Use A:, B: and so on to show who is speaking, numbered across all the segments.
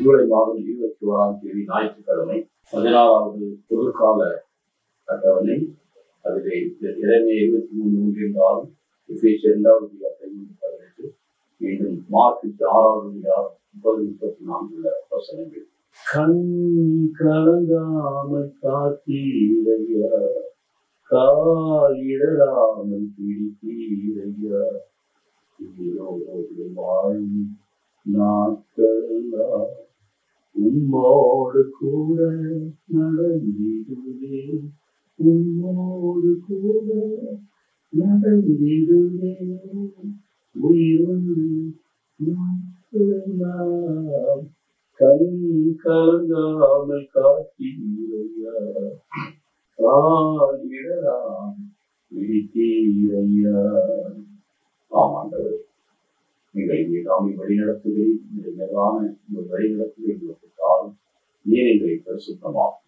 A: ஜூலை மாதம் இருபத்தி ஓராம் தேதி ஞாயிற்றுக்கிழமை பதினாறாவது பொதுக்கால அட்டவணை அதிலே இறைமை இருபத்தி மூணு ஒன்றின்றால் இஃபேஸ் இரண்டாவது அதிகாரத்தை பதினெட்டு மீண்டும் மார்ச் ஆறாவது அதிகாரம் முப்பது முப்பத்தி நான்குல வசனங்கள் கண் கலங்காமல் காத்தீரையா காயிடராமல் பிடித்தீரையா உயிரோடு வாழும் நாட்களெல்லாம் உம்மோடு கூட நடந்திடுவே உம்மோடு கூட நடந்திடுவே உயிரோடு நாட்களெல்லாம் கண் கலங்காமல் காத்தீரையா காலிடலாம் விழித்தீரையா ஆமாண்டவர் நீங்கள் இங்கே நாமி வழிநடத்துகிறேன் இந்த மேலான உங்கள் வழிநடத்துகிற எங்களுக்கு காலம் நீர் எங்களை பரிசுத்தமாகும்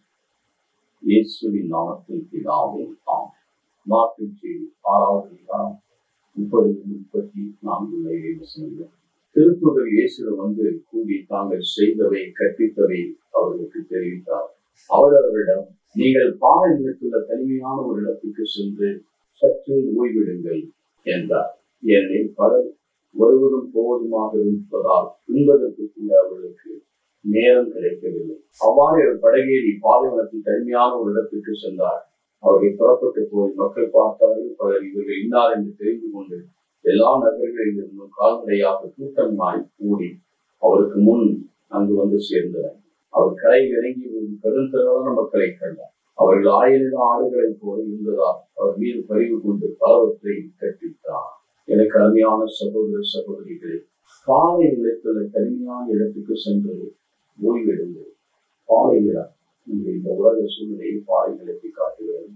A: இயேசுவின் நாமத்தில் பிதாவே ஆம் மாற்றின் செய்தி ஆறாவது அதிகாரம் முப்பது முப்பத்தி நான்கு வசனங்கள் திருப்புதல் இயேசுடன் வந்து கூடி தாங்கள் செய்தவை கற்பித்தவை அவர்களுக்கு தெரிவித்தார் அவர் அவரிடம் நீங்கள் பாறை நிலத்துள்ள தனிமையான ஒரு இடத்துக்கு சென்று சற்று ஓய்விடுங்கள் என்றார் ஏனெனில் பலர் வருவதும் போவதுமாக இருப்பதால் உண்பதற்கு கூட அவர்களுக்கு நேரம் கிடைக்கவில்லை அவ்வாறு அவர் படகேறி பாலைவனத்தில் தனிமையான ஒரு இடத்துக்கு சென்றார் அவரை புறப்பட்டு போய் மக்கள் பார்த்தார்கள் பலர் இவர்கள் இன்னார் என்று தெரிந்து கொண்டு எல்லா நகர்களிலிருந்தும் கால்நடையாக கூட்டமாய் கூடி அவருக்கு முன் அங்கு வந்து சேர்ந்தனர் அவர் கரையில் இறங்கி ஒரு பெருந்திரளான மக்களை கண்டார் அவர்கள் ஆயிரம் ஆடுகளைப் போல இருந்ததால் அவர் மீது பறிவு கொண்டு பலவற்றை கற்பித்தார் எனக்கு அருமையான சகோதர சகோதரிகளே பாலை நிலத்துல தனிமையான இடத்துக்கு சென்று ஓய்வெடுங்கள் பாலை நிலம் இந்த உலக சூழ்நிலையை பாலை நிலத்தை காட்டுகிறது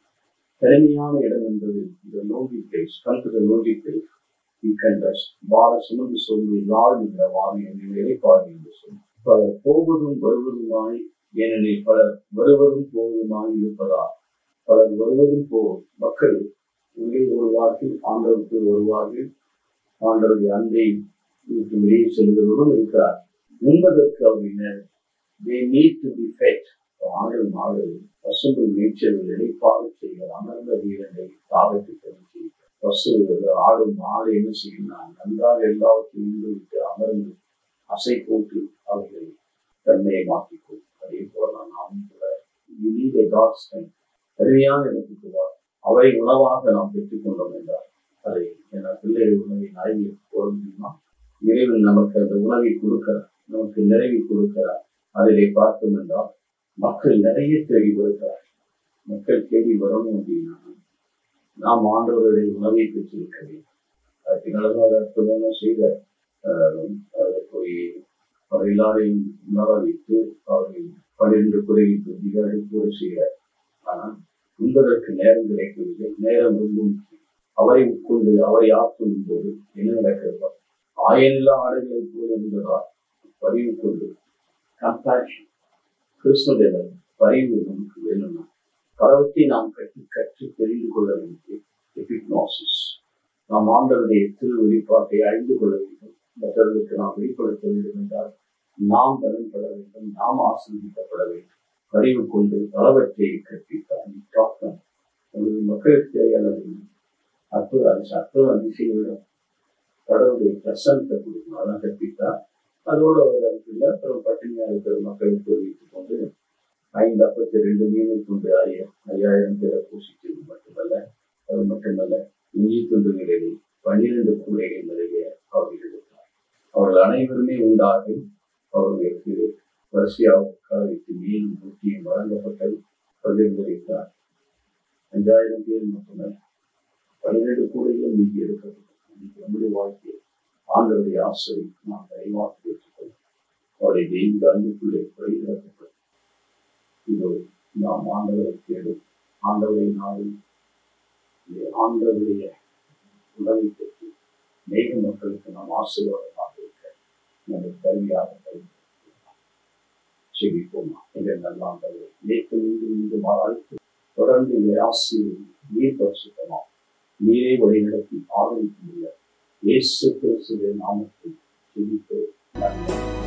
A: தனிமையான இடம் என்பது இந்த லோங்கி பிளேஸ் கண் டு லோங்கி பிளேஸ் வீக்கெண்டஸ் வார சுமந்து சொல்லி நாள் என்ற வாரி என்று நிலைப்பாடு என்று சொல்லி பலர் போவதும் வருவதுமாய் ஏனெனில் பலர் வருவதும் போவதுமாய் இருப்பதால் பலர் வருவதும் போவதும் மக்கள் உள்ளே வருவார்கள் ஆண்டவருக்கு வருவார்கள் ஆண்டவருடைய அன்பை விட்டு வெளியே செல்கிறவர்களும் இருக்கிறார் உண்பதற்கு அவர்கள் they need to be fed ஆண்டு நாடு பசும்பு நீச்சல் இணைப்பாக செய்கிற அமர்ந்த வீரனை தாவத்தை தெரிஞ்சு பசு ஆடும் மாடு என்ன செய்யணும் நன்றாக எல்லாவற்றையும் விட்டு அமர்ந்து அசை போட்டு அவர்களை தன்மையை மாற்றிக்கொள் அதே போல நாமும் கூட you need a God's time. சரியான இடத்துக்கு வா அவரை உணவாக நாம் பெற்றுக்கொண்டோம் என்றார் அதை என் பிள்ளைகள் உணவை நாய்க்கு போட முடியுமா இறைவன் நமக்கு அந்த உணவை கொடுக்கிறார் நமக்கு நிறைவை கொடுக்கிறார் அதிலே பார்த்தோம் என்றால் மக்கள் நிறைய தேடி வருகிறார் மக்கள் தேடி வரணும் அப்படின்னா நாம் ஆண்டவருடைய உணவை பெற்றிருக்க வேண்டும் அதுக்கு நல்லதாக அற்புதமாக செய்த அதை போய் அவர் எல்லாரையும் உணர வைத்து அவர்கள் பன்னிரண்டு குறைவித்து அதிகாரி கூட செய்கிறார் ஆனால் உண்பதற்கு நேரம் கிடைக்கவில்லை நேரம் ரொம்ப முக்கியம் அவரை உட்கொண்டு அவரை ஆட்கொள்ளும் போது என்ன நடக்கிறது ஆயனில்லா ஆடுகளை போல இருந்ததால் பதிவு கொண்டு கம்பேஷன் கிறிஸ்துடைய பரிவு நமக்கு வேணும்னா பலவற்றை நாம் கற்று கற்று தெரிந்து கொள்ள வேண்டும் எபிக்னாசிஸ் நாம் ஆண்டவருடைய திரு வெளிப்பாட்டை அறிந்து கொள்ள வேண்டும் மற்றவர்களுக்கு நாம் வெளிப்படுத்த வேண்டும் என்றால் நாம் பலன்பட வேண்டும் நாம் ஆசிரியப்பட வேண்டும் பரிவு கொண்டு பலவற்றை கற்பித்தார் டாக்டர் உங்களுக்கு மக்களுக்கு தேவையானது அற்புத அற்புத அதிசயம் கடவுளுடைய பிரசனத்தை கொடுக்கணும் அதான் கற்பித்தார் அதோட ஒரு இடத்துல அப்புறம் பட்டினியா இருக்கிற மக்களுக்கு தெரிவித்துக் கொண்டு ஐந்து அப்பத்தி ரெண்டு மீனை கொண்டு ஐயா ஐயாயிரம் பேரை பூசித்தது மட்டுமல்ல அது மட்டுமல்ல இஞ்சி துண்டுகளில் பன்னிரண்டு கூடைகள் நிறைய அவர்கள் எடுத்தார் அவர்கள் அனைவருமே உண்டாகி அவர்களுக்கு வரிசையாக உட்கார வைத்து மீன் முட்டியும் வழங்கப்பட்டது பகிர்ந்தளித்தார் அஞ்சாயிரம் பேர் மட்டுமல்ல பன்னிரண்டு கூடைகள் மீதி எடுக்கப்பட்டது நம்முடைய வாழ்க்கையில் ஆண்டவருடைய ஆசை நாம் நிறைவாக பெற்றுக்கொள்ளும் அவருடைய தெய்வ அன்புக்குள்ளே வழிநடத்தப்படும் இதோ நாம் ஆண்டவரை தேடும் ஆண்டவரை நாடி ஆண்டவருடைய உணவை பெற்று மேக மக்களுக்கு நாம் ஆசீர்வாதமாக இருக்க நம்ம கருவியாக பயன்படுத்தலாம் செவிப்போமா என்ற நல்ல ஆண்டவரை நேற்று மீண்டு மீண்டு அழைத்து தொடர்ந்து இந்த ஆசிரியை நீர் பரிசுத்தமாக நீரை வழிநடத்தி ஆதரித்துள்ள இயேசு கிறிஸ்துவின் நாமத்தில் ஜெபித்து நன்றி